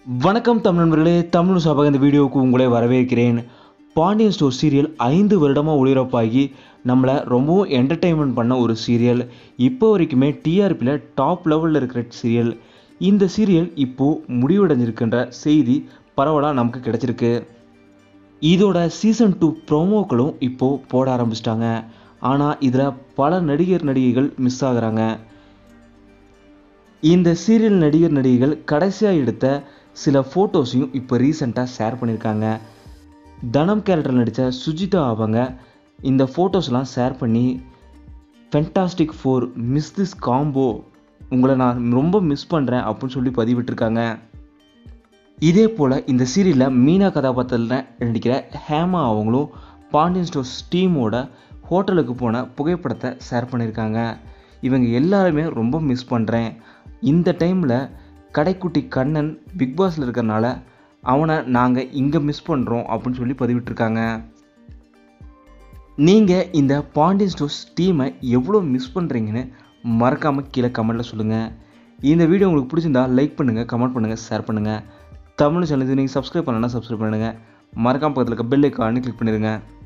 வணக்கம் தமிழ் நண்பர்களே தமிழ் சபாக இந்த வீடியோவுக்கு உங்களை வரவேற்கிறேன் பாண்டியன் ஸ்டோர் சீரியல் ஐந்து வருடமாக ஒளிபரப்பாகி நம்மளை ரொம்பவும் என்டர்டெயின்மெண்ட் பண்ண ஒரு சீரியல் இப்போ வரைக்குமே டிஆர்பியில் டாப் லெவலில் இருக்கிற சீரியல் இந்த சீரியல் இப்போது முடிவடைஞ்சிருக்கின்ற செய்தி பரவலாக நமக்கு கிடைச்சிருக்கு இதோட சீசன் டூ ப்ரோமோக்களும் இப்போது போட ஆரம்பிச்சிட்டாங்க ஆனால் இதில் பல நடிகர் நடிகைகள் மிஸ் ஆகுறாங்க இந்த சீரியல் நடிகர் நடிகைகள் கடைசியாக எடுத்த சில ஃபோட்டோஸையும் இப்போ ரீசெண்டாக ஷேர் பண்ணியிருக்காங்க தனம் கேரக்டர் நடித்த சுஜிதா அவங்க இந்த ஃபோட்டோஸ்லாம் ஷேர் பண்ணி fantastic four miss this combo உங்களை நான் ரொம்ப மிஸ் பண்ணுறேன் அப்படின்னு சொல்லி பதிவிட்டிருக்காங்க இதே போல் இந்த சீரியலில் மீனா கதாபாத்திரத்தில் நடிக்கிற ஹேமா அவங்களும் பாண்டியன் ஸ்டோர்ஸ் டீமோட ஹோட்டலுக்கு போன புகைப்படத்தை ஷேர் பண்ணியிருக்காங்க இவங்க எல்லாருமே ரொம்ப மிஸ் பண்ணுறேன் இந்த டைமில் கடைக்குட்டி கண்ணன் பிக் பாஸில் இருக்கிறனால அவனை நாங்கள் இங்கே மிஸ் பண்ணுறோம் அப்படின்னு சொல்லி பதிவிட்டிருக்காங்க நீங்கள் இந்த பாண்டியன் ஸ்டோர்ஸ் டீமை எவ்வளோ மிஸ் பண்ணுறீங்கன்னு மறக்காமல் கீழே கமெண்ட்டில் சொல்லுங்கள் இந்த வீடியோ உங்களுக்கு பிடிச்சிருந்தா லைக் பண்ணுங்கள் கமெண்ட் பண்ணுங்கள் ஷேர் பண்ணுங்கள் தமிழ் சேனல் நீங்கள் சப்ஸ்கிரைப் பண்ணலன்னா சப்ஸ்கிரைப் பண்ணுங்கள் மறக்காம பக்கத்தில் இருக்க பெல் ஐக்கானு கிளிக் பண்ணிடுங்க